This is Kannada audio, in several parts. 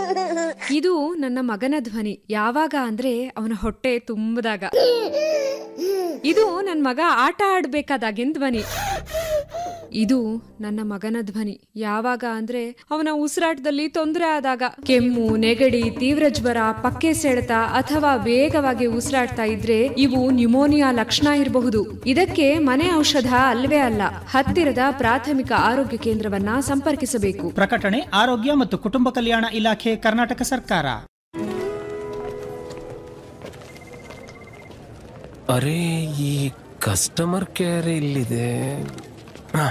ಇದು ನನ್ನ ಮಗನ ಧ್ವನಿ ಯಾವಾಗ ಅಂದ್ರೆ ಅವನ ಹೊಟ್ಟೆ ತುಂಬದಾಗ ಇದು ನನ್ನ ಮಗ ಆಟ ಆಡ್ಬೇಕಾದಾಗಿನ ಧ್ವನಿ ಇದು ನನ್ನ ಮಗನ ಧ್ವನಿ ಯಾವಾಗ ಅಂದ್ರೆ ಅವನ ಉಸಿರಾಟದಲ್ಲಿ ತೊಂದರೆ ಆದಾಗ ಕೆಮ್ಮು ನೆಗಡಿ ತೀವ್ರ ಜ್ವರ ಪಕ್ಕೆ ಸೆಳೆತ ಅಥವಾ ವೇಗವಾಗಿ ಉಸಿರಾಡ್ತಾ ಇದ್ರೆ ಇವು ನ್ಯುಮೋನಿಯಾ ಲಕ್ಷಣ ಇರಬಹುದು ಇದಕ್ಕೆ ಮನೆ ಔಷಧ ಅಲ್ವೇ ಅಲ್ಲ ಹತ್ತಿರದ ಪ್ರಾಥಮಿಕ ಆರೋಗ್ಯ ಕೇಂದ್ರವನ್ನ ಸಂಪರ್ಕಿಸಬೇಕು ಪ್ರಕಟಣೆ ಆರೋಗ್ಯ ಮತ್ತು ಕುಟುಂಬ ಕಲ್ಯಾಣ ಇಲಾಖೆ ಕರ್ನಾಟಕ ಸರ್ಕಾರ ಅರೆ ಈ ಕಸ್ಟಮರ್ ಕೇರ್ ಇಲ್ಲಿದೆ ಹಾ.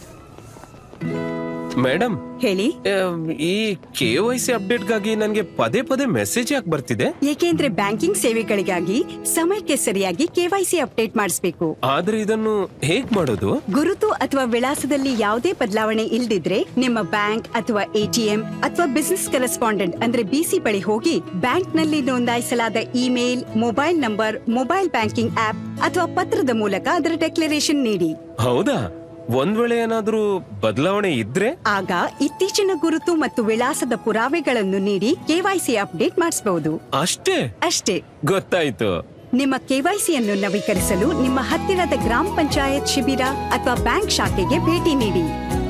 ಮೇಡಮ್ ಹೇಳಿ ಆಮ್, ಈ ಕೆ ವೈ ಸಿ ಅಪ್ಡೇಟ್ಗಾಗಿ ನನಗೆ ಪದೇ ಪದೇ ಮೆಸೇಜ್ ಯಾಕೆ ಬರ್ತಿದೆ ಏಕೆಂದ್ರೆ ಬ್ಯಾಂಕಿಂಗ್ ಸೇವೆಗಳಿಗಾಗಿ ಸಮಯಕ್ಕೆ ಸರಿಯಾಗಿ ಕೆವೈಸಿ ಅಪ್ಡೇಟ್ ಮಾಡಿಸಬೇಕು ಆದ್ರೆ ಇದನ್ನು ಹೇಗ್ ಮಾಡೋದು ಗುರುತು ಅಥವಾ ವಿಳಾಸದಲ್ಲಿ ಯಾವುದೇ ಬದಲಾವಣೆ ಇಲ್ದಿದ್ರೆ ನಿಮ್ಮ ಬ್ಯಾಂಕ್ ಅಥವಾ ಎಟಿಎಂ ಅಥವಾ ಬಿಸಿನೆಸ್ ಕರೆಸ್ಪಾಂಡೆಂಟ್ ಅಂದ್ರೆ ಬಿಸಿ ಬಳಿ ಹೋಗಿ ಬ್ಯಾಂಕ್ ನಲ್ಲಿ ನೋಂದಾಯಿಸಲಾದ email mobile number mobile banking app ಅಥವಾ ಪತ್ರದ ಮೂಲಕ ಅದರ ಡೆಕ್ಲರೇಷನ್ ನೀಡಿ ಹೌದಾ ಒಂದ್ ವೇಳೆ ಏನಾದ್ರೂ ಬದಲಾವಣೆ ಇದ್ರೆ ಆಗ ಇತ್ತೀಚಿನ ಗುರುತು ಮತ್ತು ವಿಳಾಸದ ಪುರಾವೆಗಳನ್ನು ನೀಡಿ ಕೆವೈಸಿ ಅಪ್ಡೇಟ್ ಮಾಡಿಸಬಹುದು ಅಷ್ಟೇ ಅಷ್ಟೇ ಗೊತ್ತಾಯ್ತು ನಿಮ್ಮ ಕೆವೈಸಿಯನ್ನು ನವೀಕರಿಸಲು ನಿಮ್ಮ ಹತ್ತಿರದ ಗ್ರಾಮ ಪಂಚಾಯತ್ ಶಿಬಿರ ಅಥವಾ ಬ್ಯಾಂಕ್ ಶಾಖೆಗೆ ಭೇಟಿ ನೀಡಿ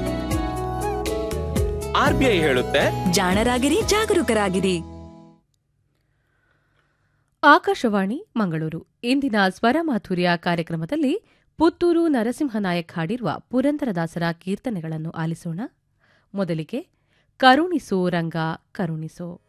ಆರ್ ಬಿ ಐ ಹೇಳುತ್ತೆ ಜಾಣರಾಗಿರಿ ಜಾಗರೂಕರಾಗಿರಿ ಆಕಾಶವಾಣಿ ಮಂಗಳೂರು ಇಂದಿನ ಸ್ವರ ಮಾಧುರ್ಯ ಕಾರ್ಯಕ್ರಮದಲ್ಲಿ ಪುತ್ತೂರು ನರಸಿಂಹನಾಯಕ್ ಹಾಡಿರುವ ಪುರಂದರದಾಸರ ಕೀರ್ತನೆಗಳನ್ನು ಆಲಿಸೋಣ ಮೊದಲಿಗೆ ಕರುಣಿಸೋ ರಂಗ ಕರುಣಿಸೋ